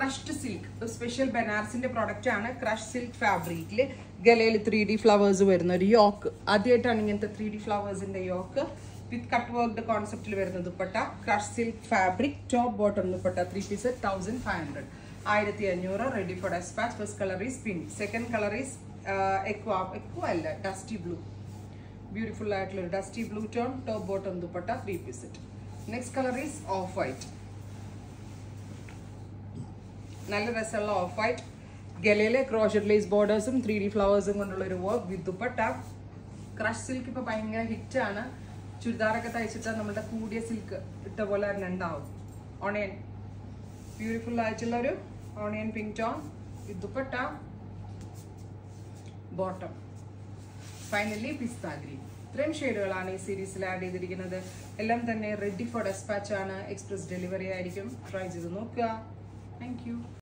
crushed silk special ബനാറസിന്റെ product ആണ് crush silk ഫാബ്രിക്കിൽ ഗലയിൽ ത്രീ ഡി ഫ്ലവേഴ്സ് വരുന്ന ഒരു യോക്ക് ആദ്യമായിട്ടാണ് ഇങ്ങനത്തെ ത്രീ ഡി ഫ്ലവേഴ്സിന്റെ യോക്ക് വിത്ത് കട്ട് വർക്ക് കോൺസെപ്റ്റിൽ വരുന്ന dupatta crush silk fabric top bottom dupatta three piece thousand five hundred ആയിരത്തി അഞ്ഞൂറ് ready for despatch first colour is pink second colour is aqua aqua അല്ല ഡസ്റ്റി ബ്ലൂ ബ്യൂട്ടിഫുൾ ആയിട്ടുള്ള ഒരു dusty blue tone top bottom dupatta three piece set next colour is off white നല്ല രസമുള്ള off white ഗലയിലെ crocheted lace ബോർഡേഴ്സും three D ഫ്ലവേഴ്സും കൊണ്ടുള്ള ഒരു work with dupatta crush silk ഇപ്പൊ ഭയങ്കര ഹിറ്റാണ് ചുരിദാറൊക്കെ തയ്ച്ചിട്ടാൽ നമ്മുടെ കൂടിയ സിൽക്ക് ഇട്ട പോലെ തന്നെ ഉണ്ടാവും ഓണിയൻ ബ്യൂട്ടിഫുൾ ആയിട്ടുള്ള ഒരു onion pink tone with dupatta bottom finally pista green ഇത്രയും ഷെയ്ഡുകളാണ് ഈ സീരീസിൽ ആഡ് ചെയ്തിരിക്കുന്നത് എല്ലാം തന്നെ റെഡി ഫോർ ഡെസ്പാച്ച് ആണ് എക്സ്പ്രസ് ഡെലിവറി ആയിരിക്കും ട്രൈ ചെയ്ത് നോക്കുക താങ്ക് യു